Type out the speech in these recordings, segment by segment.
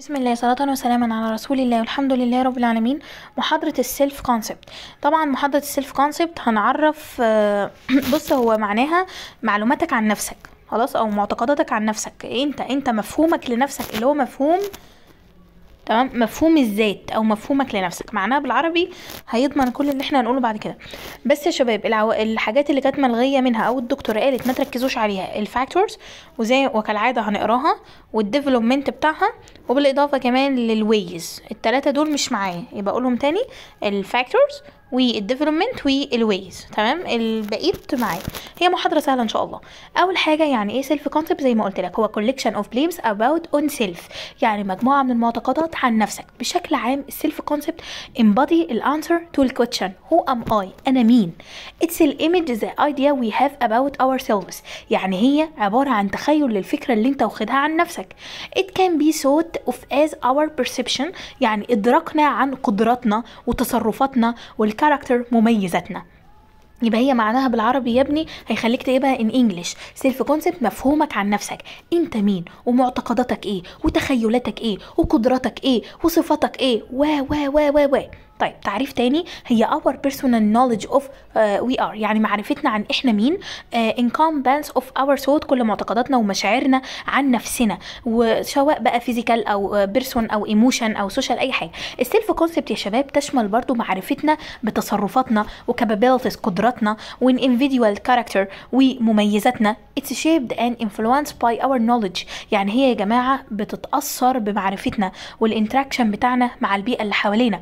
بسم الله صلاة وسلاما على رسول الله والحمد لله رب العالمين محاضرة السيلف كونسبت طبعا محاضرة السيلف كونسبت هنعرف آه، بص هو معناها معلوماتك عن نفسك خلاص او معتقداتك عن نفسك انت انت مفهومك لنفسك اللي هو مفهوم تمام مفهوم الذات او مفهومك لنفسك معناها بالعربي هيضمن كل اللي احنا هنقوله بعد كده بس يا شباب العو... الحاجات اللي كانت ملغيه منها او الدكتوره قالت ما تركزوش عليها الفاكتورز وزي وكالعاده هنقراها والديفلوبمنت بتاعها وبالاضافه كمان للويز التلاته دول مش معايا يبقى اقولهم تاني الفاكتورز والديفلوبمنت والويز تمام البقيت معايا هي محاضره سهله ان شاء الله اول حاجه يعني ايه سيلف كونسبت زي ما قلت لك هو collection of beliefs about on self يعني مجموعه من المعتقدات عن نفسك بشكل عام السيلف كونسبت embody الانسر to the question who am I انا مين it's the image the idea we have about ourselves يعني هي عباره عن تخيل للفكره اللي انت واخدها عن نفسك it can be thought of as our perception يعني ادراكنا عن قدراتنا وتصرفاتنا والكاركتر مميزاتنا يبقى هي معناها بالعربي يا ابني هيخليك تجيبها ان انجلش سيلف كونسبت مفهومك عن نفسك انت مين ومعتقداتك ايه وتخيلاتك ايه وقدراتك ايه وصفاتك ايه و و و و و طيب تعريف تاني هي our personal knowledge of uh, we are يعني معرفتنا عن احنا مين uh, encompass of our thought كل معتقداتنا ومشاعرنا عن نفسنا وسواء بقى physical او person او emotion او social اي حاجه السيلف كونسبت يا شباب تشمل برضو معرفتنا بتصرفاتنا وكابابيلتيز قدراتنا وان individual character ومميزاتنا it's shaped and influenced by our knowledge يعني هي يا جماعه بتتاثر بمعرفتنا والانتراكشن بتاعنا مع البيئه اللي حوالينا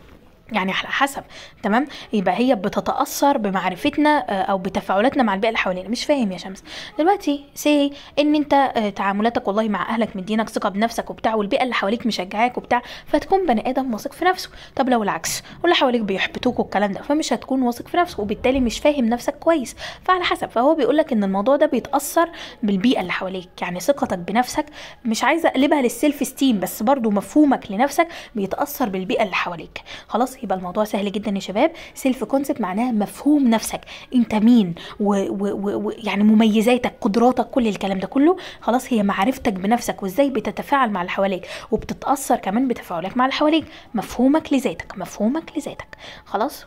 يعني على حسب تمام يبقى هي بتتاثر بمعرفتنا آه، او بتفاعلاتنا مع البيئه اللي حوالينا مش فاهم يا شمس دلوقتي سي ان انت آه، تعاملاتك والله مع اهلك مدينك ثقه بنفسك وبتاع والبيئه اللي حواليك مشجعاك وبتاع فتكون بني ادم واثق في نفسه طب لو العكس واللي حواليك بيحبطوك والكلام ده فمش هتكون واثق في نفسك وبالتالي مش فاهم نفسك كويس فعلى حسب فهو بيقول لك ان الموضوع ده بيتاثر بالبيئه اللي حواليك يعني ثقتك بنفسك مش عايزه اقلبها للسيلف ستيم بس برضو مفهومك لنفسك بيتاثر بالبيئه اللي حواليك خلاص يبقى الموضوع سهل جدا يا شباب سيلف كونسبت معناها مفهوم نفسك انت مين ويعني مميزاتك قدراتك كل الكلام ده كله خلاص هي معرفتك بنفسك وازاي بتتفاعل مع اللي حواليك وبتتاثر كمان بتفاعلك مع اللي حواليك مفهومك لذاتك مفهومك لذاتك خلاص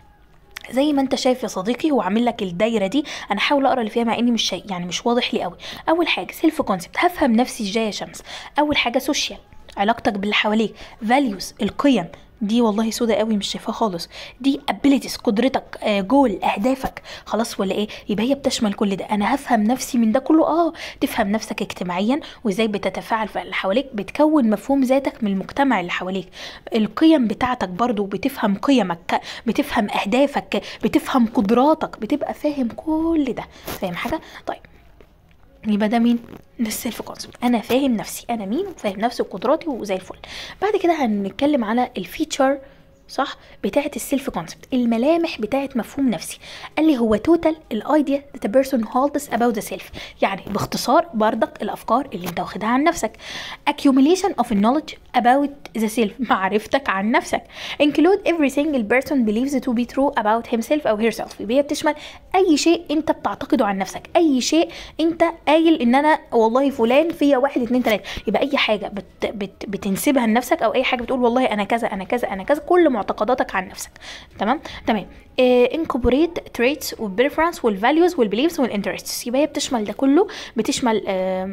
زي ما انت شايف يا صديقي هو عامل لك الدايره دي انا هحاول اقرا اللي فيها مع اني مش شيء يعني مش واضح لي قوي اول حاجه سيلف كونسبت هفهم نفسي ازاي يا شمس اول حاجه سوشيال علاقتك باللي حواليك فاليوز القيم دي والله سودة قوي مش شايفاها خالص دي ابيليتيز قدرتك آه، جول اهدافك خلاص ولا ايه يبقى هي بتشمل كل ده انا هفهم نفسي من ده كله اه تفهم نفسك اجتماعيا وازاي بتتفاعل في اللي حواليك بتكون مفهوم ذاتك من المجتمع اللي حواليك القيم بتاعتك برضو بتفهم قيمك بتفهم اهدافك بتفهم قدراتك بتبقى فاهم كل ده فاهم حاجه طيب يبقى ده مين ده السيلف كونسبت انا فاهم نفسي انا مين وفاهم نفسي وقدراتي وزي الفل بعد كده هنتكلم على الفيتشر صح بتاعه السيلف كونسبت الملامح بتاعه مفهوم نفسي قال لي هو توتال الايديا that a person holds about the self يعني باختصار بردك الافكار اللي انت واخدها عن نفسك accumulation of knowledge about the self معرفتك عن نفسك include every single person believes to be true about himself او herself يبقى هي بتشمل اي شيء انت بتعتقده عن نفسك اي شيء انت قايل ان انا والله فلان فيا واحد اتنين تلاته يبقى اي حاجه بت بت بتنسبها لنفسك او اي حاجه بتقول والله انا كذا انا كذا انا كذا كل معتقداتك عن نفسك تمام تمام انكوبريت تريتس والبريفرنس والفاليوز والبيليفز والانترستس يبقى هي بتشمل ده كله بتشمل آه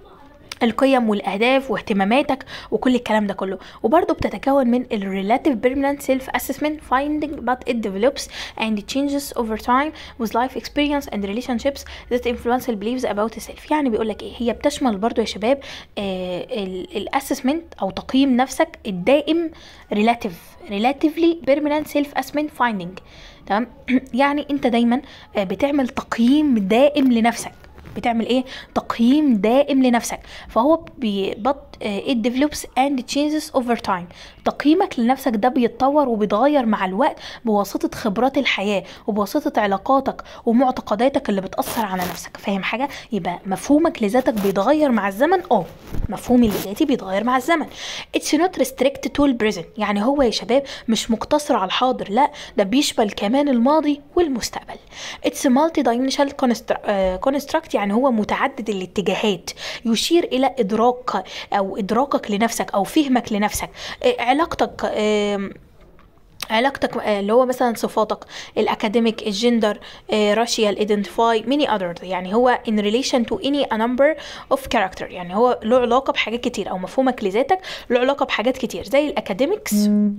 القيم والاهداف واهتماماتك وكل الكلام ده كله وبرضه بتتكون من ال relative permanent self assessment finding but it develops and it changes over time with life experience and relationships that influence the beliefs about self يعني بيقول لك ايه هي بتشمل برضه يا شباب آه الاسسمنت او تقييم نفسك الدائم relative relatively permanent self assessment finding تمام يعني انت دايما آه بتعمل تقييم دائم لنفسك بتعمل ايه تقييم دائم لنفسك فهو بيبط it develops and changes over time تقييمك لنفسك ده بيتطور وبيتغير مع الوقت بواسطة خبرات الحياة وبواسطة علاقاتك ومعتقداتك اللي بتأثر على نفسك فاهم حاجة يبقى مفهومك لذاتك بيتغير مع الزمن اه مفهومي لذاتي بيتغير مع الزمن it's not restricted to the present يعني هو يا شباب مش مقتصر على الحاضر لا ده بيشمل كمان الماضي والمستقبل it's multi dimensional construct يعني يعني هو متعدد الاتجاهات يشير الى ادراك او ادراكك لنفسك او فهمك لنفسك آه، علاقتك آم، علاقتك آه، اللي هو مثلا صفاتك الاكاديميك الجندر راشيال ايدنتيفاي ميني اذرز يعني هو in relation to any a number of character يعني هو له علاقه بحاجات كتير او مفهومك لذاتك له علاقه بحاجات كتير زي الاكاديميكس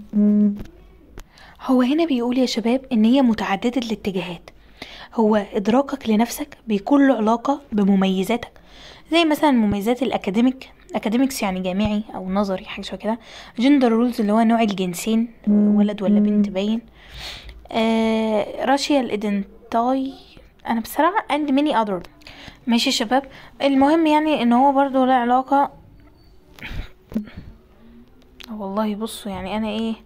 هو هنا بيقول يا شباب ان هي متعدده الاتجاهات هو ادراكك لنفسك بيكون له علاقه بمميزاتك زي مثلا مميزات الاكاديميك اكاديميكس يعني جامعي او نظري حاجه شبه كده جندر رولز اللي هو نوع الجنسين ولد ولا بنت باين آه راشيال ايدنتاي انا بصراحه عندي ميني اذر ماشي يا شباب المهم يعني ان هو برضو له علاقه والله بصوا يعني انا ايه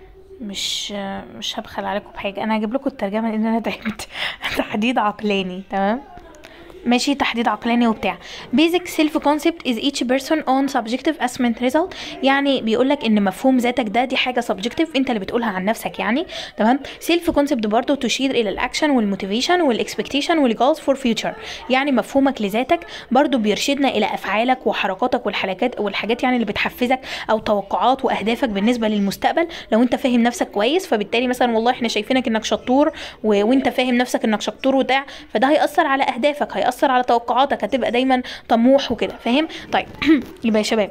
مش مش هبخل عليكم بحاجه انا هجيب لكم الترجمه لان انا تعبت تحديد عقلاني تمام ماشي تحديد عقلاني وبتاع basic self concept is each person own subjective assessment result يعني بيقول لك ان مفهوم ذاتك ده دي حاجه subjective انت اللي بتقولها عن نفسك يعني تمام self concept برضه تشير الى الاكشن والموتيفيشن والاكسبكتيشن والجولز فور فيوتشر يعني مفهومك لذاتك برضه بيرشدنا الى افعالك وحركاتك والحركات والحاجات يعني اللي بتحفزك او توقعات واهدافك بالنسبه للمستقبل لو انت فاهم نفسك كويس فبالتالي مثلا والله احنا شايفينك انك شطور و... وانت فاهم نفسك انك شطور وبتاع فده هيأثر على اهدافك هيأثر على توقعاتك هتبقى دايما طموح وكده فاهم طيب يبقى يا شباب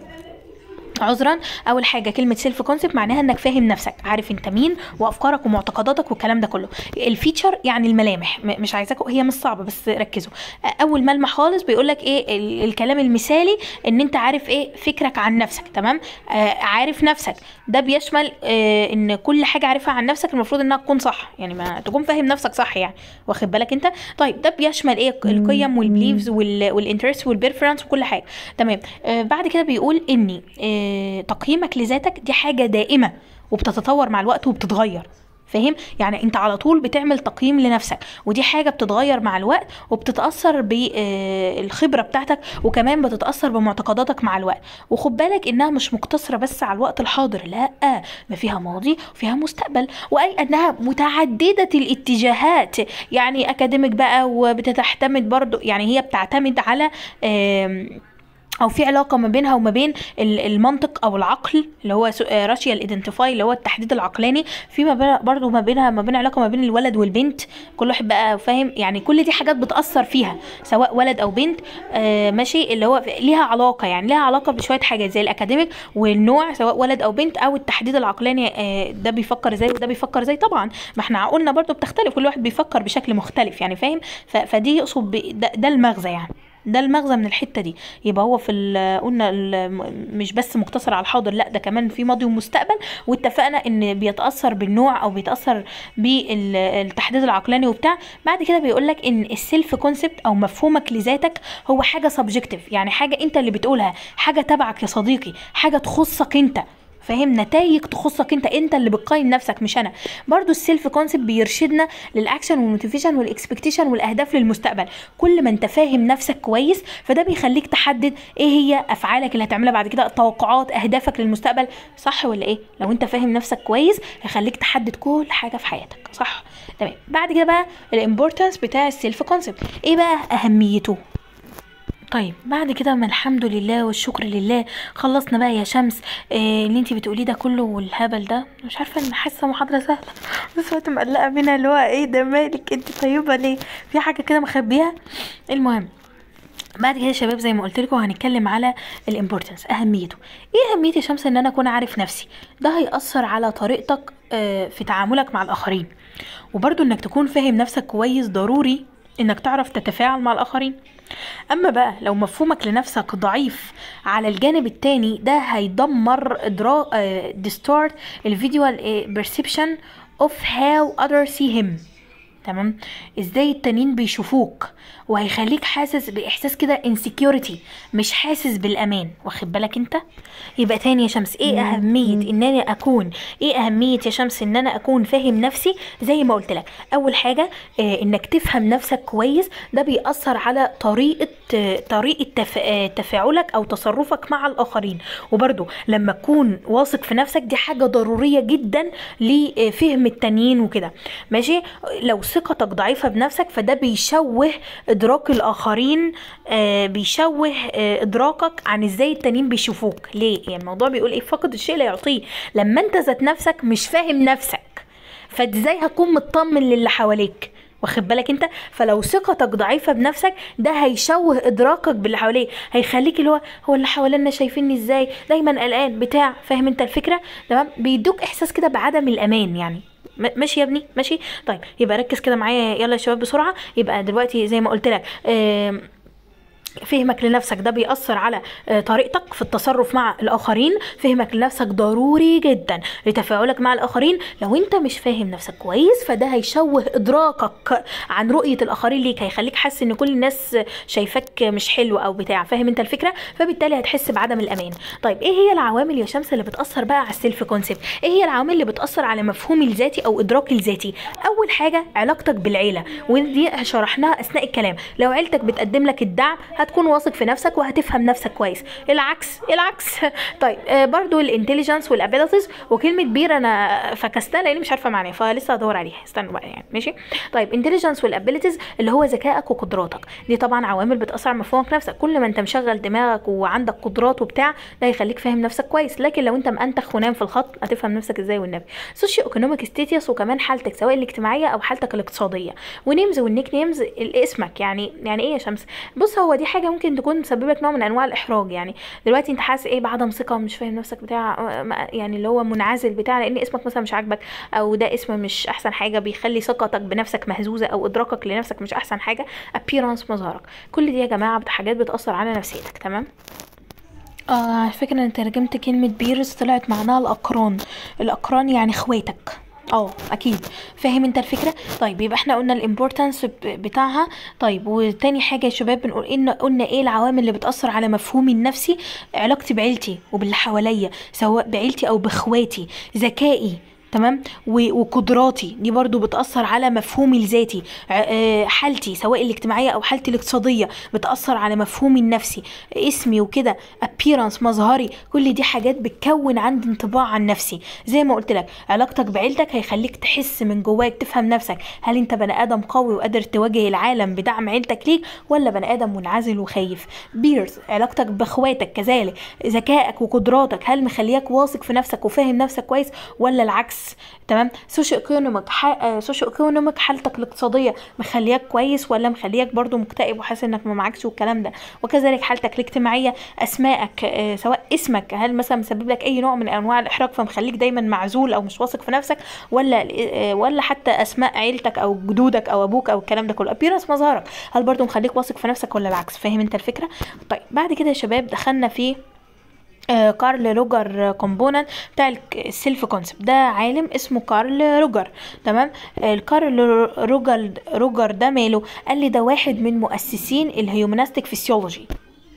عذرا اول حاجه كلمه سيلف كونسبت معناها انك فاهم نفسك عارف انت مين وافكارك ومعتقداتك والكلام ده كله الفيتشر يعني الملامح م- مش عايزاكم هي مش صعبه بس ركزوا اول ملمح خالص بيقول لك ايه ال- الكلام المثالي ان انت عارف ايه فكرك عن نفسك تمام آه عارف نفسك ده بيشمل آه ان كل حاجه عارفها عن نفسك المفروض انها تكون صح يعني ما تكون فاهم نفسك صح يعني واخد بالك انت طيب ده بيشمل ايه القيم والبليفز والانترست والبريفرنس وكل حاجه تمام آه بعد كده بيقول اني آه تقييمك لذاتك دي حاجه دائمه وبتتطور مع الوقت وبتتغير فاهم يعني انت على طول بتعمل تقييم لنفسك ودي حاجه بتتغير مع الوقت وبتتاثر بالخبره بتاعتك وكمان بتتاثر بمعتقداتك مع الوقت وخد بالك انها مش مقتصره بس على الوقت الحاضر لا ما فيها ماضي وفيها مستقبل واي انها متعدده الاتجاهات يعني اكاديميك بقى وبتعتمد برضو يعني هي بتعتمد على آم او في علاقه ما بينها وما بين ال- المنطق او العقل اللي هو راشيال ايدنتيفاي اللي هو التحديد العقلاني في ما بين برضه ما بينها ما بين علاقه ما بين الولد والبنت كل واحد بقى فاهم يعني كل دي حاجات بتاثر فيها سواء ولد او بنت آه ماشي اللي هو ليها علاقه يعني ليها علاقه بشويه حاجات زي الاكاديميك والنوع سواء ولد او بنت او التحديد العقلاني آه ده بيفكر ازاي وده بيفكر ازاي طبعا ما احنا عقولنا برضه بتختلف كل واحد بيفكر بشكل مختلف يعني فاهم ف- فدي يقصد ب- ده, ده المغزى يعني ده المغزى من الحته دي يبقى هو في ال- قلنا ال- مش بس مقتصر على الحاضر لا ده كمان في ماضي ومستقبل واتفقنا ان بيتاثر بالنوع او بيتاثر بالتحديد العقلاني وبتاع بعد كده بيقول لك ان السيلف كونسبت او مفهومك لذاتك هو حاجه سبجكتيف يعني حاجه انت اللي بتقولها حاجه تبعك يا صديقي حاجه تخصك انت فاهم نتائج تخصك انت انت اللي بتقيم نفسك مش انا برضو السيلف كونسبت بيرشدنا للاكشن والموتيفيشن والاكسبكتيشن والاهداف للمستقبل كل ما انت فاهم نفسك كويس فده بيخليك تحدد ايه هي افعالك اللي هتعملها بعد كده توقعات اهدافك للمستقبل صح ولا ايه لو انت فاهم نفسك كويس هيخليك تحدد كل حاجه في حياتك صح تمام بعد كده بقى الامبورتنس بتاع السيلف كونسبت ايه بقى اهميته طيب بعد كده ما الحمد لله والشكر لله خلصنا بقى يا شمس إيه اللي انتي بتقوليه ده كله والهبل ده مش عارفه ان حاسه محاضره سهله بس وقت مقلقه منها اللي هو ايه ده مالك انت طيبه ليه في حاجه كده مخبيها المهم بعد كده يا شباب زي ما قلت لكم هنتكلم على الامبورتنس اهميته ايه اهميه يا شمس ان انا اكون عارف نفسي ده هيأثر على طريقتك آه، في تعاملك مع الاخرين وبرضو انك تكون فاهم نفسك كويس ضروري انك تعرف تتفاعل مع الاخرين اما بقى لو مفهومك لنفسك ضعيف على الجانب التاني ده هيدمر ادراك ديستورت الفيديوال بيرسبشن اوف هاو others see him تمام ازاي التانيين بيشوفوك وهيخليك حاسس باحساس كده insecurity مش حاسس بالامان واخد بالك انت يبقى تاني يا شمس ايه اهميه ان انا اكون ايه اهميه يا شمس ان انا اكون فاهم نفسي زي ما قلت لك اول حاجه آه انك تفهم نفسك كويس ده بيأثر على طريقه آه طريقه تف... آه تفاعلك او تصرفك مع الاخرين وبرده لما تكون واثق في نفسك دي حاجه ضروريه جدا لفهم التانيين وكده ماشي لو ثقتك ضعيفة بنفسك فده بيشوه إدراك الآخرين آه بيشوه آه إدراكك عن إزاي التانيين بيشوفوك ليه يعني الموضوع بيقول إيه فقد الشيء لا يعطيه لما أنت ذات نفسك مش فاهم نفسك فإزاي هتكون مطمن للي حواليك واخد بالك انت فلو ثقتك ضعيفه بنفسك ده هيشوه ادراكك باللي حواليه هيخليك اللي هو هو اللي حوالينا شايفيني ازاي دايما قلقان بتاع فاهم انت الفكره تمام بيدوك احساس كده بعدم الامان يعني م- ماشي يا ابني ماشي طيب يبقى ركز كده معايا يلا يا شباب بسرعه يبقى دلوقتي زي ما قلت لك آم، فهمك لنفسك ده بيأثر على آه، طريقتك في التصرف مع الآخرين فهمك لنفسك ضروري جدا لتفاعلك مع الآخرين لو انت مش فاهم نفسك كويس فده هيشوه إدراكك عن رؤية الآخرين ليك هيخليك حاسس إن كل الناس شايفاك مش حلو أو بتاع فاهم انت الفكرة فبالتالي هتحس بعدم الأمان طيب ايه هي العوامل يا شمس اللي بتأثر بقى على السيلف كونسيبت ايه هي العوامل اللي بتأثر على مفهومي الذاتي أو إدراكي الذاتي أول حاجة علاقتك بالعيلة ودي شرحناها أثناء الكلام لو عيلتك بتقدم لك الدعم هتكون واثق في نفسك وهتفهم نفسك كويس العكس العكس طيب آه برضو الانتليجنس والابيلتيز وكلمه بير انا فكستها لاني مش عارفه معناها فلسه هدور عليها استنوا بقى يعني ماشي طيب انتليجنس والابيلتيز اللي هو ذكائك وقدراتك دي طبعا عوامل بتاثر على مفهومك نفسك كل ما انت مشغل دماغك وعندك قدرات وبتاع ده هيخليك فاهم نفسك كويس لكن لو انت مأنتخ ونام في الخط هتفهم نفسك ازاي والنبي سوشيو ايكونوميك ستيتس وكمان حالتك سواء الاجتماعيه او حالتك الاقتصاديه ونيمز والنيك نيمز اسمك يعني يعني ايه يا شمس بص هو دي حاجه ممكن تكون تسبب لك نوع من انواع الاحراج يعني دلوقتي انت حاسس ايه بعدم ثقه ومش فاهم نفسك بتاع يعني اللي هو منعزل بتاع لان اسمك مثلا مش عاجبك او ده اسم مش احسن حاجه بيخلي ثقتك بنفسك مهزوزه او ادراكك لنفسك مش احسن حاجه appearance مظهرك كل دي يا جماعه حاجات بتاثر على نفسيتك تمام اه على فكرة انا ترجمت كلمة بيرز طلعت معناها الاقران الاقران يعني اخواتك اه اكيد فاهم انت الفكره طيب يبقى احنا قلنا الامبورتانس بتاعها طيب وتاني حاجه يا شباب بنقول ان قلنا ايه العوامل اللي بتاثر على مفهومي النفسي علاقتي بعيلتي وباللي حواليا سواء بعيلتي او باخواتي ذكائي تمام وقدراتي دي برضو بتأثر على مفهومي الذاتي حالتي سواء الاجتماعية أو حالتي الاقتصادية بتأثر على مفهومي النفسي اسمي وكده appearance مظهري كل دي حاجات بتكون عندي انطباع عن نفسي زي ما قلت لك علاقتك بعيلتك هيخليك تحس من جواك تفهم نفسك هل انت بني آدم قوي وقادر تواجه العالم بدعم عيلتك ليك ولا بني آدم منعزل وخايف بيرز علاقتك باخواتك كذلك ذكائك وقدراتك هل مخلياك واثق في نفسك وفاهم نفسك كويس ولا العكس تمام سوشيو ايكونوميك ح... سوشيو ايكونوميك حالتك الاقتصاديه مخلياك كويس ولا مخلياك برضو مكتئب وحاسس انك ما معكش والكلام ده وكذلك حالتك الاجتماعيه اسمائك آه سواء اسمك هل مثلا مسبب لك اي نوع من انواع الاحراج فمخليك دايما معزول او مش واثق في نفسك ولا آه ولا حتى اسماء عيلتك او جدودك او ابوك او الكلام ده كله ابيرنس مظهرك هل برضو مخليك واثق في نفسك ولا العكس فاهم انت الفكره طيب بعد كده يا شباب دخلنا في آه كارل روجر كومبوننت بتاع السيلف كونسبت ده عالم اسمه كارل روجر تمام آه كارل روجر روجر ده ماله قال لي ده واحد من مؤسسين الهيومنستيك فيسيولوجي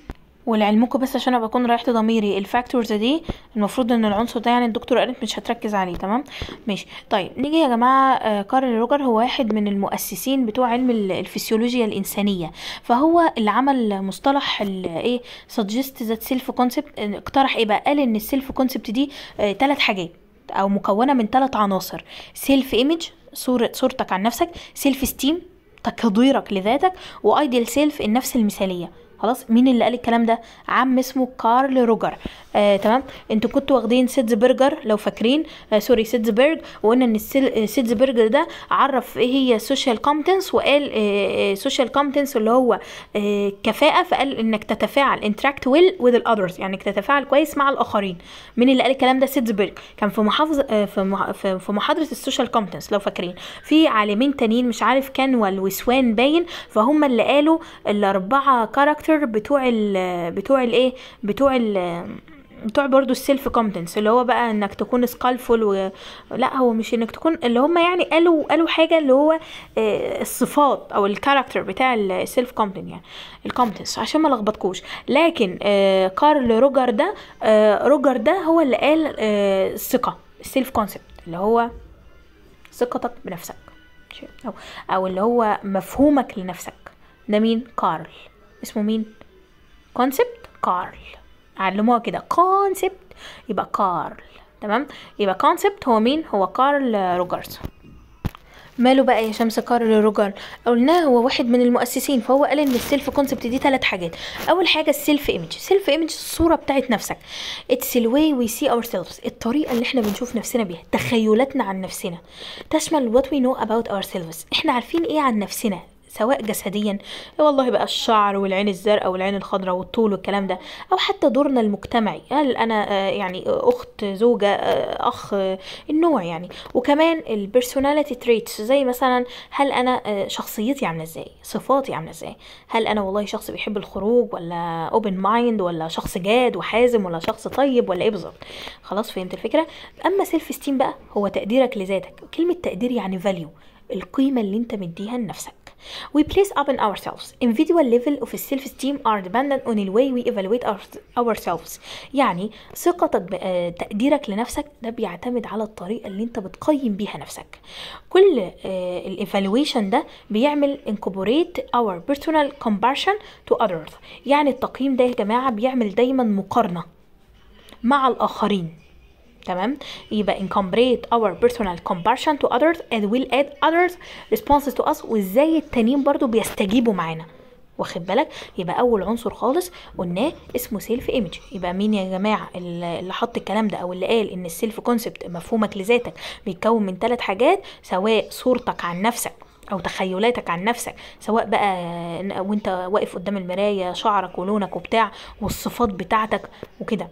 ولعلمكم بس عشان ابقى اكون ريحت ضميري الفاكتورز دي المفروض ان العنصر ده يعني الدكتور قالت مش هتركز عليه تمام ماشي طيب نيجي يا جماعه آه كارل روجر هو واحد من المؤسسين بتوع علم الفسيولوجيا الانسانيه فهو اللي عمل مصطلح ايه سجست ذات سيلف كونسبت اقترح ايه بقى قال ان السيلف كونسبت دي ثلاث آه حاجات او مكونه من ثلاث عناصر سيلف ايمج صورة صورتك عن نفسك سيلف ستيم تقديرك لذاتك وايديال سيلف النفس المثاليه خلاص مين اللي قال الكلام ده عم اسمه كارل روجر آه تمام انتوا كنتوا واخدين سيتزبرجر لو فاكرين آه سوري سيتزبرج وقلنا ان سيتزبرجر ده عرف ايه هي سوشيال كومبتنس وقال آه سوشيال كومبتنس اللي هو آه كفاءه فقال انك تتفاعل انتراكت ويل وذ الاذرز يعني انك تتفاعل كويس مع الاخرين مين اللي قال الكلام ده سيتزبرج كان في محافظه آه في, مح في محاضره السوشيال كومبتنس لو فاكرين في عالمين تانيين مش عارف كانوال وسوان باين فهم اللي قالوا الاربعه كاركتر بتوع ال بتوع الايه بتوع ال بتوع برضو السيلف كومبتنس اللي هو بقى انك تكون سكالفول و... لا هو مش انك تكون اللي هم يعني قالوا قالوا حاجه اللي هو آه الصفات او الكاركتر بتاع السيلف كومبتنس يعني الكومبتنس عشان ما لخبطكوش لكن آه كارل روجر ده آه روجر ده هو اللي قال آه الثقه السيلف كونسبت اللي هو ثقتك بنفسك او او اللي هو مفهومك لنفسك ده مين كارل اسمه مين كونسبت كارل علموها كده كونسبت يبقى كارل تمام يبقى كونسبت هو مين هو كارل روجرز ماله بقى يا شمس كارل روجر قلناه هو واحد من المؤسسين فهو قال ان السيلف كونسبت دي ثلاث حاجات اول حاجه السيلف ايمج سيلف ايمج الصوره بتاعت نفسك اتس الواي وي سي اور سيلفز الطريقه اللي احنا بنشوف نفسنا بيها تخيلاتنا عن نفسنا تشمل وات وي نو اباوت اور سيلفز احنا عارفين ايه عن نفسنا سواء جسديا والله بقى الشعر والعين الزرقاء والعين الخضراء والطول والكلام ده او حتى دورنا المجتمعي هل انا آه، يعني اخت زوجة آه، اخ آه، النوع يعني وكمان البيرسوناليتي تريتس زي مثلا هل انا آه، شخصيتي عامله ازاي صفاتي عامله ازاي هل انا والله شخص بيحب الخروج ولا اوبن مايند ولا شخص جاد وحازم ولا شخص طيب ولا ايه بالظبط خلاص فهمت الفكره اما سيلف ستيم بقى هو تقديرك لذاتك كلمه تقدير يعني فاليو القيمه اللي انت مديها لنفسك We place up in ourselves. Individual level of self-esteem are dependent on the way we evaluate our, ourselves. يعني ثقتك ب- آه، تقديرك لنفسك ده بيعتمد على الطريقة اللي انت بتقيم بيها نفسك. كل الايفالويشن ده بيعمل incorporate our personal comparison to others. يعني التقييم ده يا جماعة بيعمل دايما مقارنة مع الآخرين. تمام يبقى incorporate our personal comparison to others and will add others responses to us وازاي التانيين برضو بيستجيبوا معانا واخد بالك يبقى اول عنصر خالص قلناه اسمه سيلف ايمج يبقى مين يا جماعه اللي اللي حط الكلام ده او اللي قال ان السيلف كونسبت مفهومك لذاتك بيتكون من ثلاث حاجات سواء صورتك عن نفسك او تخيلاتك عن نفسك سواء بقى وانت واقف قدام المرايه شعرك ولونك وبتاع والصفات بتاعتك وكده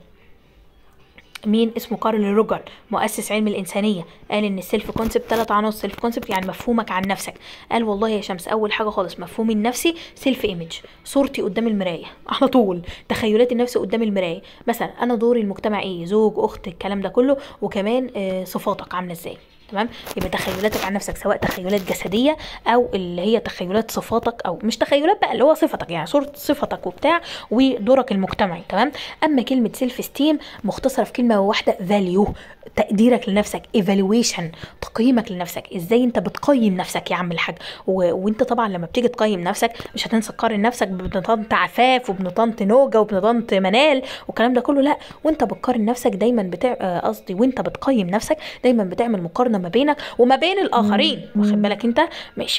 مين اسمه كارل روجر مؤسس علم الانسانيه قال ان السيلف كونسبت ثلاث عناصر سيلف كونسبت يعني مفهومك عن نفسك قال والله يا شمس اول حاجه خالص مفهومي النفسي سيلف ايمج صورتي قدام المرايه على طول تخيلاتي النفسي قدام المرايه مثلا انا دوري المجتمع ايه زوج اخت الكلام ده كله وكمان آه، صفاتك عامله ازاي تمام يبقى تخيلاتك عن نفسك سواء تخيلات جسديه او اللي هي تخيلات صفاتك او مش تخيلات بقى اللي هو صفتك يعني صوره صفتك وبتاع ودورك المجتمعي تمام اما كلمه سيلف ستيم مختصره في كلمه واحده فاليو تقديرك لنفسك ايفالويشن تقييمك لنفسك ازاي انت بتقيم نفسك يا عم الحاج و... وانت طبعا لما بتيجي تقيم نفسك مش هتنسى تقارن نفسك بابن طنط عفاف وابن طنط نوجه وابن طنط منال والكلام ده كله لا وانت بتقارن نفسك دايما بتاع آه، قصدي وانت بتقيم نفسك دايما بتعمل مقارنه ما بينك وما بين الاخرين واخد بالك انت ماشي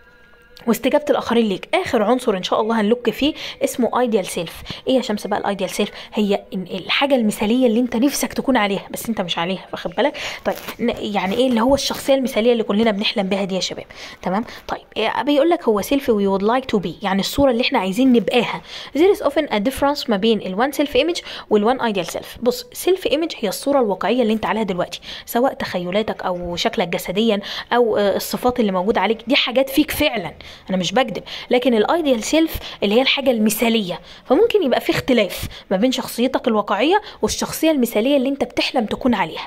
واستجابه الاخرين ليك اخر عنصر ان شاء الله هنلوك فيه اسمه ايديال سيلف ايه يا شمس بقى الايديال سيلف هي إن- الحاجه المثاليه اللي انت نفسك تكون عليها بس انت مش عليها واخد بالك طيب ن- يعني ايه اللي هو الشخصيه المثاليه اللي كلنا بنحلم بها دي يا شباب تمام طيب إيه بيقول لك هو سيلف وي وود لايك تو بي يعني الصوره اللي احنا عايزين نبقاها there is often a difference ما بين الوان سيلف ايمج والوان ايديال سيلف بص سيلف ايمج هي الصوره الواقعيه اللي انت عليها دلوقتي سواء تخيلاتك او شكلك جسديا او آه، الصفات اللي موجوده عليك دي حاجات فيك فعلا انا مش بكذب لكن الايديال سيلف اللي هي الحاجه المثاليه فممكن يبقى في اختلاف ما بين شخصيتك الواقعيه والشخصيه المثاليه اللي انت بتحلم تكون عليها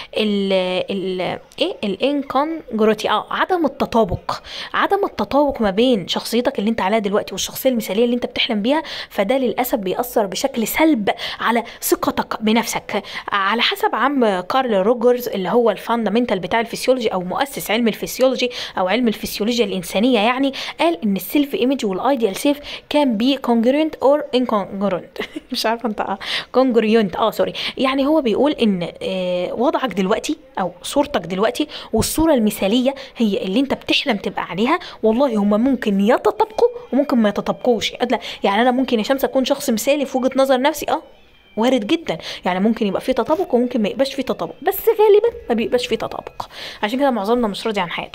ال ال ايه الانكونجروتي اه عدم التطابق عدم التطابق ما بين شخصيتك اللي انت عليها دلوقتي والشخصيه المثاليه اللي انت بتحلم بيها فده للاسف بيأثر بشكل سلب على ثقتك بنفسك على حسب عم كارل روجرز اللي هو الفاندامنتال بتاع الفسيولوجي او مؤسس علم الفسيولوجي او علم الفسيولوجيا الانسانيه يعني قال ان السيلف ايمج والايديال سيلف كان بي كونجرنت اور انكونجرنت مش عارفه انت كونجريونت اه سوري يعني هو بيقول ان آه وضعك دلوقتي او صورتك دلوقتي والصوره المثاليه هي اللي انت بتحلم تبقى عليها والله هما ممكن يتطابقوا وممكن ما يتطابقوش لا، يعني انا ممكن يا شمس اكون شخص مثالي في وجهه نظر نفسي اه وارد جدا يعني ممكن يبقى في تطابق وممكن ما يبقاش في تطابق بس غالبا ما بيبقاش في تطابق عشان كده معظمنا مش راضي عن حياته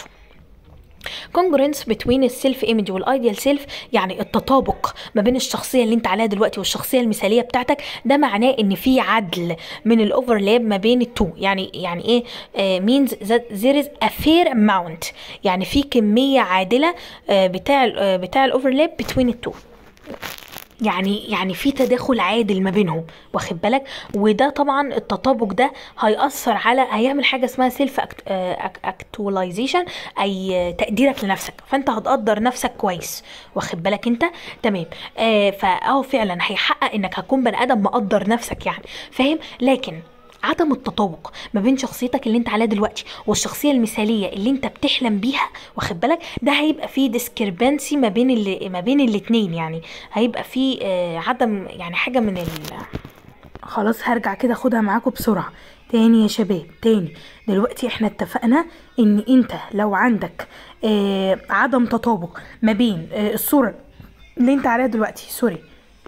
congruence between السيلف ايمج والايديال سيلف يعني التطابق ما بين الشخصيه اللي انت عليها دلوقتي والشخصيه المثاليه بتاعتك ده معناه ان في عدل من الاوفرلاب ما بين التو يعني يعني ايه آه means that there is a fair amount يعني في كميه عادله آه بتاع ال- آه بتاع الاوفرلاب between التو يعني يعني في تداخل عادل ما بينهم واخد بالك وده طبعا التطابق ده هيأثر على هيعمل حاجه اسمها سيلف اكتواليزيشن اي تقديرك لنفسك فانت هتقدر نفسك كويس واخد بالك انت تمام آه فاه فعلا هيحقق انك هتكون بني ادم مقدر نفسك يعني فاهم لكن عدم التطابق ما بين شخصيتك اللي انت عليها دلوقتي والشخصيه المثاليه اللي انت بتحلم بيها واخد بالك ده هيبقى فيه ديسكربانسي ما بين اللي ما بين الاتنين يعني هيبقى فيه آه عدم يعني حاجه من ال خلاص هرجع كده اخدها معاكم بسرعة تاني يا شباب تاني دلوقتي احنا اتفقنا ان انت لو عندك آه عدم تطابق ما بين آه الصورة اللي انت عليها دلوقتي سوري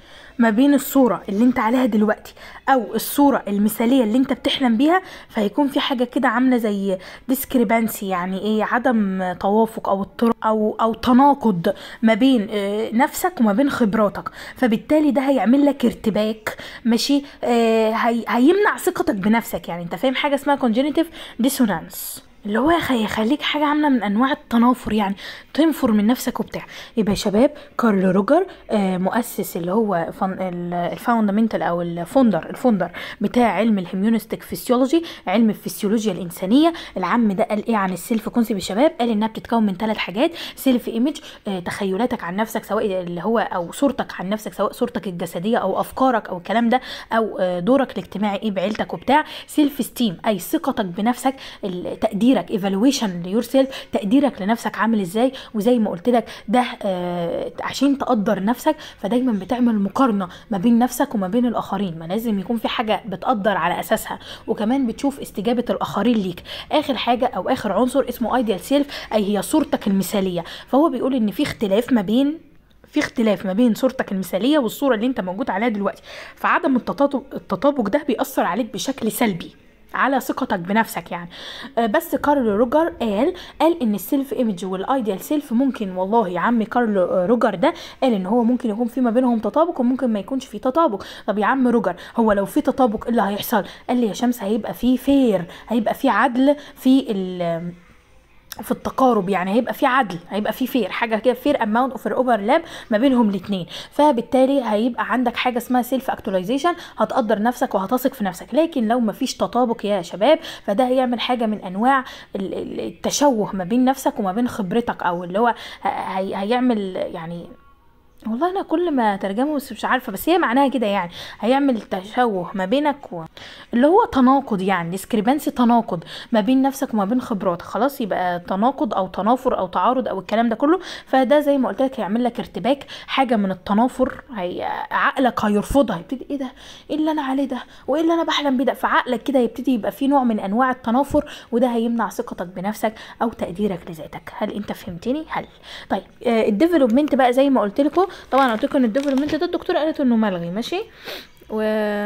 ما بين الصورة اللي انت عليها دلوقتي او الصورة المثالية اللي انت بتحلم بيها فهيكون في حاجة كده عاملة زي discrepancy يعني ايه عدم توافق او اضطراب او او تناقض ما بين آه، نفسك وما بين خبراتك فبالتالي ده هيعمل لك ارتباك ماشي آه، هي هيمنع ثقتك بنفسك يعني انت فاهم حاجة اسمها congenitive dissonance اللي هو يخ- يخليك حاجة عاملة من أنواع التنافر يعني تنفر من نفسك وبتاع يبقى يا شباب كارل روجر آه، مؤسس اللي هو الفاوندامنتال أو الفوندر الفوندر بتاع علم الهيميونستيك فيسيولوجي علم الفسيولوجيا الإنسانية العم ده قال إيه عن السيلف كونسيبت يا شباب قال إنها بتتكون من ثلاث حاجات سيلف ايمج تخيلاتك عن نفسك سواء اللي هو أو صورتك عن نفسك سواء صورتك الجسدية أو أفكارك أو الكلام ده أو آه، دورك الاجتماعي إيه بعيلتك وبتاع سيلف ستيم أي ثقتك بنفسك ال- تقديرك ايفالويشن ليور سيلف تقديرك لنفسك عامل ازاي وزي ما قلت لك ده آه عشان تقدر نفسك فدايما بتعمل مقارنه ما بين نفسك وما بين الاخرين ما لازم يكون في حاجه بتقدر على اساسها وكمان بتشوف استجابه الاخرين ليك اخر حاجه او اخر عنصر اسمه ايديال سيلف اي هي صورتك المثاليه فهو بيقول ان في اختلاف ما بين في اختلاف ما بين صورتك المثاليه والصوره اللي انت موجود عليها دلوقتي فعدم التطابق التطابق ده بيأثر عليك بشكل سلبي على ثقتك بنفسك يعني آه، بس كارل روجر قال قال ان السيلف ايمج والايديال سيلف ممكن والله يا عم كارل آه، روجر ده قال ان هو ممكن يكون في ما بينهم تطابق وممكن ما يكونش في تطابق طب يا عم روجر هو لو في تطابق ايه اللي هيحصل قال لي يا شمس هيبقى في فير هيبقى في عدل في ال في التقارب يعني هيبقى في عدل هيبقى في فير حاجه كده فير اماونت اوف اوفرلاب ما بينهم الاثنين فبالتالي هيبقى عندك حاجه اسمها سيلف اكتواليزيشن هتقدر نفسك وهتثق في نفسك لكن لو ما فيش تطابق يا شباب فده هيعمل حاجه من انواع ال- ال- التشوه ما بين نفسك وما بين خبرتك او اللي هو ه- هي- هيعمل يعني والله انا كل ما ترجمه بس مش عارفه بس هي معناها كده يعني هيعمل تشوه ما بينك و... اللي هو تناقض يعني ديسكريبنسي تناقض ما بين نفسك وما بين خبراتك خلاص يبقى تناقض او تنافر او تعارض او الكلام ده كله فده زي ما قلت لك هيعمل لك ارتباك حاجه من التنافر هي عقلك هيرفضها يبتدي ايه ده ايه اللي انا عليه ده وايه اللي انا بحلم بيه ده فعقلك كده يبتدي يبقى فيه نوع من انواع التنافر وده هيمنع ثقتك بنفسك او تقديرك لذاتك هل انت فهمتني هل طيب آه الديفلوبمنت بقى زي ما قلت لكم طبعا قلت لكم ان الديفلوبمنت ده الدكتوره قالت انه ملغي ماشي و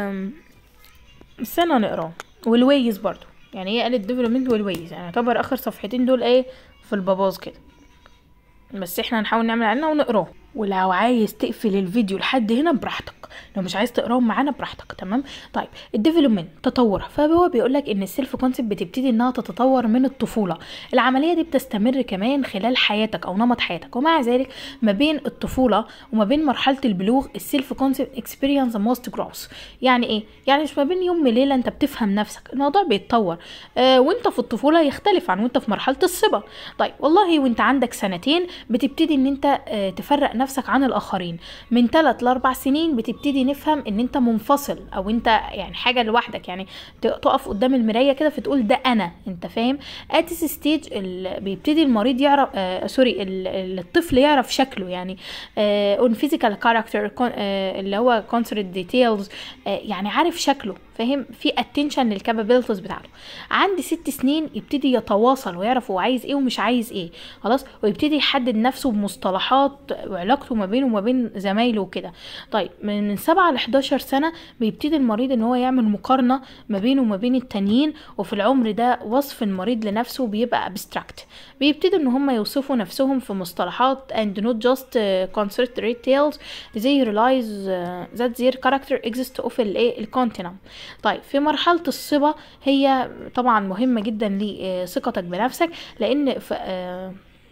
استنى نقراه والويز برضو يعني هي قالت ديفلوبمنت والويز يعني يعتبر اخر صفحتين دول ايه في الباباز كده بس احنا هنحاول نعمل علينا ونقراه ولو عايز تقفل الفيديو لحد هنا براحتك لو مش عايز تقراهم معانا براحتك تمام طيب الديفلوبمنت تطور فهو بيقول لك ان السيلف كونسبت بتبتدي انها تتطور من الطفوله العمليه دي بتستمر كمان خلال حياتك او نمط حياتك ومع ذلك ما بين الطفوله وما بين مرحله البلوغ السيلف كونسبت اكسبيرينس موست جروس يعني ايه يعني مش ما بين يوم وليله انت بتفهم نفسك الموضوع بيتطور آه وانت في الطفوله يختلف عن وانت في مرحله الصبا طيب والله وانت عندك سنتين بتبتدي ان انت آه تفرق نفسك عن الاخرين من 3 ل 4 سنين بتبتدي نفهم ان انت منفصل او انت يعني حاجه لوحدك يعني ت- تقف قدام المرايه كده فتقول ده انا انت فاهم ات ستيج بيبتدي المريض يعرف آه سوري ال- ال- الطفل يعرف شكله يعني اون فيزيكال كاركتر اللي هو كونسرت ديتيلز يعني عارف شكله فاهم في اتنشن للكابابيلتيز بتاعته عند ست سنين يبتدي يتواصل ويعرف هو عايز ايه ومش عايز ايه خلاص ويبتدي يحدد نفسه بمصطلحات وعلاقته ما بينه وما بين زمايله وكده طيب من من 7 ل 11 سنه بيبتدي المريض ان هو يعمل مقارنه ما بينه وما بين التانيين وفي العمر ده وصف المريض لنفسه بيبقى ابستراكت بيبتدوا ان هم يوصفوا نفسهم في مصطلحات and not just uh, concert details they realize uh, that their character exists of الايه الكونتينم طيب في مرحلة الصبا هي طبعا مهمة جدا لثقتك بنفسك لان في آه،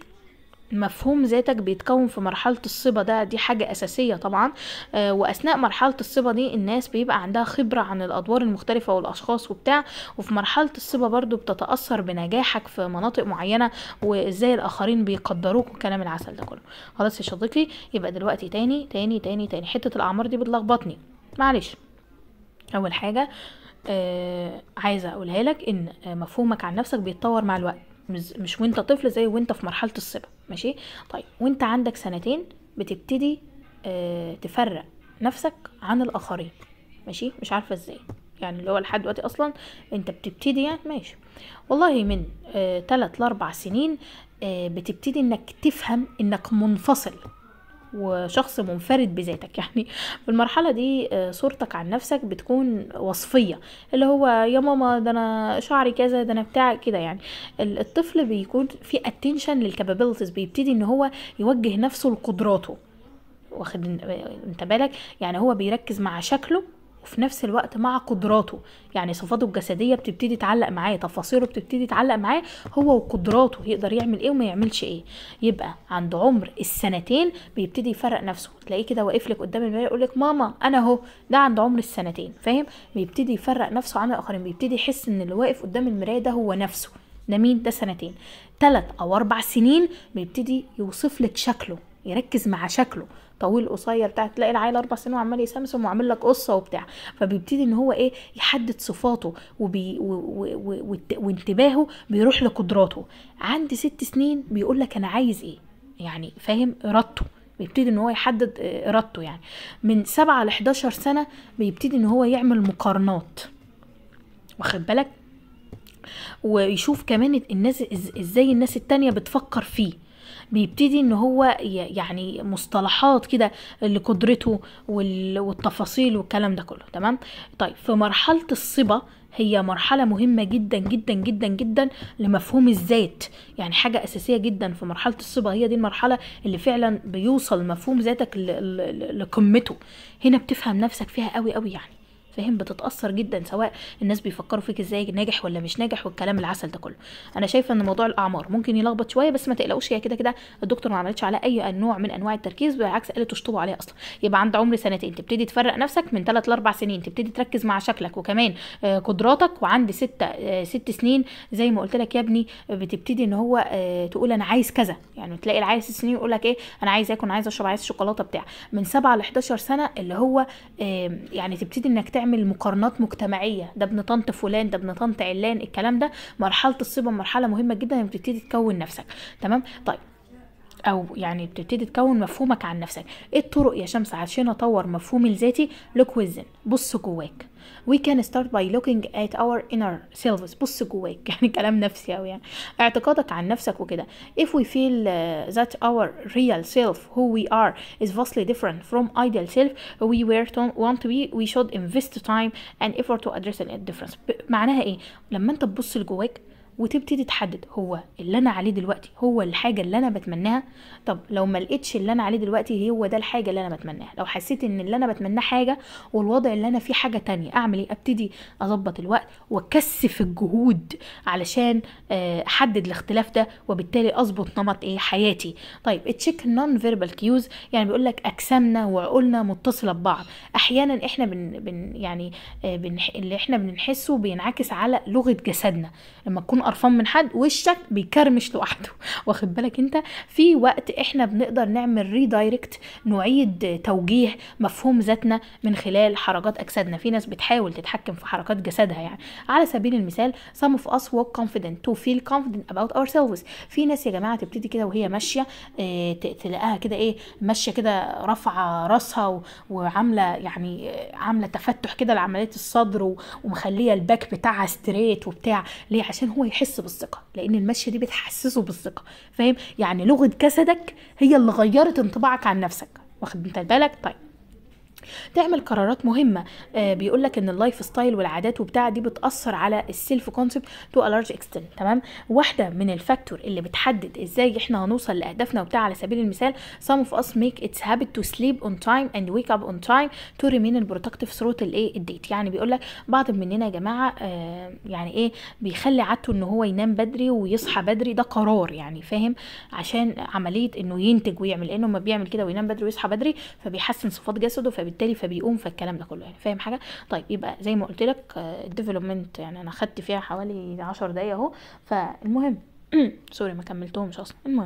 مفهوم ذاتك بيتكون في مرحلة الصبا ده دي حاجة أساسية طبعا آه، وأثناء مرحلة الصبا دي الناس بيبقى عندها خبرة عن الأدوار المختلفة والأشخاص وبتاع وفي مرحلة الصبا برضو بتتأثر بنجاحك في مناطق معينة وإزاي الآخرين بيقدروك وكلام العسل ده كله خلاص يا صديقي يبقى دلوقتي تاني تاني تاني تاني حتة الأعمار دي بتلخبطني معلش اول حاجه آه عايزه اقولها لك ان آه، مفهومك عن نفسك بيتطور مع الوقت مش مش وانت طفل زي وانت في مرحله الصبا ماشي طيب وانت عندك سنتين بتبتدي آه تفرق نفسك عن الاخرين ماشي مش عارفه ازاي يعني اللي هو لحد دلوقتي اصلا انت بتبتدي يعني ماشي والله من آه تلات لاربع سنين آه بتبتدي انك تفهم انك منفصل وشخص منفرد بذاتك يعني في المرحلة دي آه، صورتك عن نفسك بتكون وصفية اللي هو يا ماما ده انا شعري كذا ده انا بتاع كده يعني ال- الطفل بيكون في attention للكابابيلتيز بيبتدي ان هو يوجه نفسه لقدراته واخد انت بالك يعني هو بيركز مع شكله وفي نفس الوقت مع قدراته يعني صفاته الجسديه بتبتدي تعلق معاه تفاصيله بتبتدي تعلق معاه هو وقدراته يقدر يعمل ايه وما يعملش ايه يبقى عند عمر السنتين بيبتدي يفرق نفسه تلاقيه كده واقف لك قدام المرايه يقول لك ماما انا اهو ده عند عمر السنتين فاهم بيبتدي يفرق نفسه عن الاخرين بيبتدي يحس ان اللي واقف قدام المرايه ده هو نفسه ده مين ده سنتين ثلاث او اربع سنين بيبتدي يوصف لك شكله يركز مع شكله طويل قصير بتاع تلاقي العيل اربع سنين وعمال يسمسم وعامل لك قصه وبتاع فبيبتدي ان هو ايه يحدد صفاته وبي و و و وت- وانتباهه بيروح لقدراته عند ست سنين بيقول لك انا عايز ايه يعني فاهم ارادته بيبتدي ان هو يحدد آه، ارادته يعني من سبعة ل 11 سنه بيبتدي ان هو يعمل مقارنات واخد بالك ويشوف كمان الناس إز- ازاي الناس التانية بتفكر فيه بيبتدي ان هو ي- يعني مصطلحات كده لقدرته وال- والتفاصيل والكلام ده كله تمام طيب في مرحلة الصبا هي مرحلة مهمة جدا جدا جدا جدا لمفهوم الذات يعني حاجة أساسية جدا في مرحلة الصبا هي دي المرحلة اللي فعلا بيوصل مفهوم ذاتك ل- ل- لقمته هنا بتفهم نفسك فيها قوي قوي يعني فاهم بتتاثر جدا سواء الناس بيفكروا فيك ازاي ناجح ولا مش ناجح والكلام العسل ده كله انا شايفه ان موضوع الاعمار ممكن يلخبط شويه بس ما تقلقوش هي كده كده الدكتور ما عملتش على اي نوع من انواع التركيز بالعكس قالت تشطبوا عليها اصلا يبقى عند عمر سنتين تبتدي تفرق نفسك من 3 ل 4 سنين تبتدي تركز مع شكلك وكمان آه، قدراتك وعند 6 6 سنين زي ما قلت لك يا ابني آه، بتبتدي ان هو آه، تقول انا عايز كذا يعني تلاقي العيل 6 سنين يقول لك ايه انا عايز اكل عايز اشرب عايز شوكولاته بتاع من 7 ل 11 سنه اللي هو آم، يعني تبتدي انك تعمل مقارنات مجتمعيه ده ابن طنط فلان ده ابن طنط علان الكلام ده مرحله الصبا مرحله مهمه جدا انك بتبتدي تكون نفسك تمام طيب او يعني بتبتدي تكون مفهومك عن نفسك ايه الطرق يا شمس عشان اطور مفهومي الذاتي look within بص جواك we can start by looking at our inner selves بص جواك يعني كلام نفسي أوي يعني اعتقادك عن نفسك وكده if we feel uh, that our real self who we are is vastly different from ideal self we were to want to be we should invest time and effort to address the difference ب- معناها ايه لما انت تبص لجواك وتبتدي تحدد هو اللي انا عليه دلوقتي هو الحاجه اللي انا بتمناها طب لو ما لقيتش اللي انا عليه دلوقتي هو ده الحاجه اللي انا بتمناها لو حسيت ان اللي انا بتمناه حاجه والوضع اللي انا فيه حاجه تانية اعمل ايه ابتدي اظبط الوقت واكثف الجهود علشان آه، احدد الاختلاف ده وبالتالي اظبط نمط ايه حياتي طيب تشيك نون فيربال كيوز يعني بيقول لك اجسامنا وعقولنا متصله ببعض احيانا احنا بن, بن يعني آه، بنح اللي احنا بنحسه بينعكس على لغه جسدنا لما تكون قرفان من حد وشك بيكرمش لوحده واخد بالك انت في وقت احنا بنقدر نعمل ريدايركت نعيد توجيه مفهوم ذاتنا من خلال حركات اجسادنا في ناس بتحاول تتحكم في حركات جسدها يعني على سبيل المثال some of us walk confident to feel confident about ourselves في ناس يا جماعه تبتدي كده وهي ماشيه اه ت- تلاقيها كده ايه ماشيه كده رافعه راسها و- وعامله يعني آه، عامله تفتح كده لعمليه الصدر و- ومخليه الباك بتاعها ستريت وبتاع ليه عشان هو يحس بالثقه لان المشيه دي بتحسسه بالثقه فاهم يعني لغه جسدك هي اللي غيرت انطباعك عن نفسك واخد انت بالك طيب تعمل قرارات مهمه آه بيقول لك ان اللايف ستايل والعادات وبتاع دي بتاثر على السيلف كونسبت تو ا لارج اكستنت تمام واحده من الفاكتور اللي بتحدد ازاي احنا هنوصل لاهدافنا وبتاع على سبيل المثال some of us make its habit to sleep on time and wake up on time to remain in productive throughout الايه الديت يعني بيقول لك بعض مننا يا جماعه آه يعني ايه بيخلي عادته ان هو ينام بدري ويصحى بدري ده قرار يعني فاهم عشان عمليه انه ينتج ويعمل لانه ما بيعمل كده وينام بدري ويصحى بدري فبيحسن صفات جسده فبالتالي فبيقوم فالكلام ده كله يعني فاهم حاجه طيب يبقى زي ما قلت لك الديفلوبمنت يعني انا خدت فيها حوالي 10 دقايق اهو فالمهم سوري ما كملتهمش اصلا المهم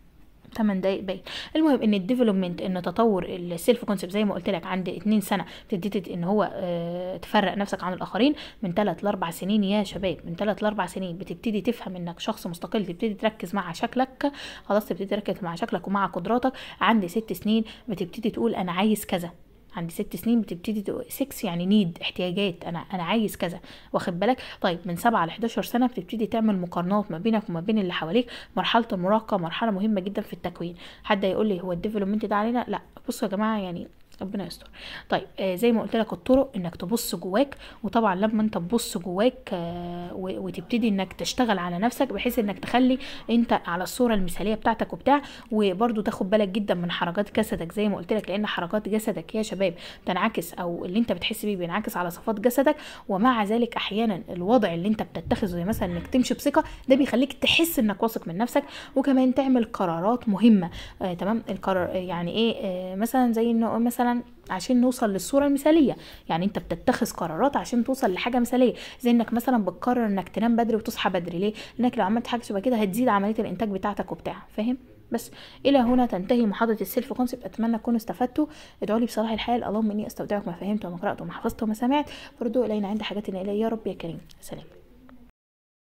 8 دقايق باين المهم ان الديفلوبمنت ان تطور السيلف كونسبت زي ما قلت لك عند 2 سنه تبتدي ان هو آه، تفرق نفسك عن الاخرين من 3 ل 4 سنين يا شباب من 3 ل 4 سنين بتبتدي تفهم انك شخص مستقل تبتدي تركز مع شكلك خلاص تبتدي تركز مع شكلك ومع قدراتك عند 6 سنين بتبتدي تقول انا عايز كذا عندي ست سنين بتبتدي 6 يعني نيد احتياجات انا انا عايز كذا واخد بالك طيب من 7 ل 11 سنه بتبتدي تعمل مقارنات ما بينك وما بين اللي حواليك مرحله المراهقه مرحله مهمه جدا في التكوين حد يقول لي هو الديفلوبمنت ده علينا لا بصوا يا جماعه يعني ربنا يستر طيب آه زي ما قلت لك الطرق انك تبص جواك وطبعا لما انت تبص جواك آه وتبتدي انك تشتغل على نفسك بحيث انك تخلي انت على الصوره المثاليه بتاعتك وبتاع وبرده تاخد بالك جدا من حركات جسدك زي ما قلت لك لان حركات جسدك يا شباب تنعكس او اللي انت بتحس بيه بينعكس على صفات جسدك ومع ذلك احيانا الوضع اللي انت بتتخذه زي مثلا انك تمشي بثقه ده بيخليك تحس انك واثق من نفسك وكمان تعمل قرارات مهمه آه تمام القرار يعني ايه آه مثلا زي انه مثلا عشان نوصل للصوره المثاليه يعني انت بتتخذ قرارات عشان توصل لحاجه مثاليه زي انك مثلا بتقرر انك تنام بدري وتصحى بدري ليه لانك لو عملت حاجه شبه كده هتزيد عمليه الانتاج بتاعتك وبتاع فاهم بس الى هنا تنتهي محاضره السيلف كونسبت اتمنى تكونوا استفدتوا ادعوا لي بصلاح الحال اللهم اني استودعكم ما فهمت وما قرات وما حفظت وما سمعت فردوا الينا عند حاجتنا الي يا رب يا كريم سلام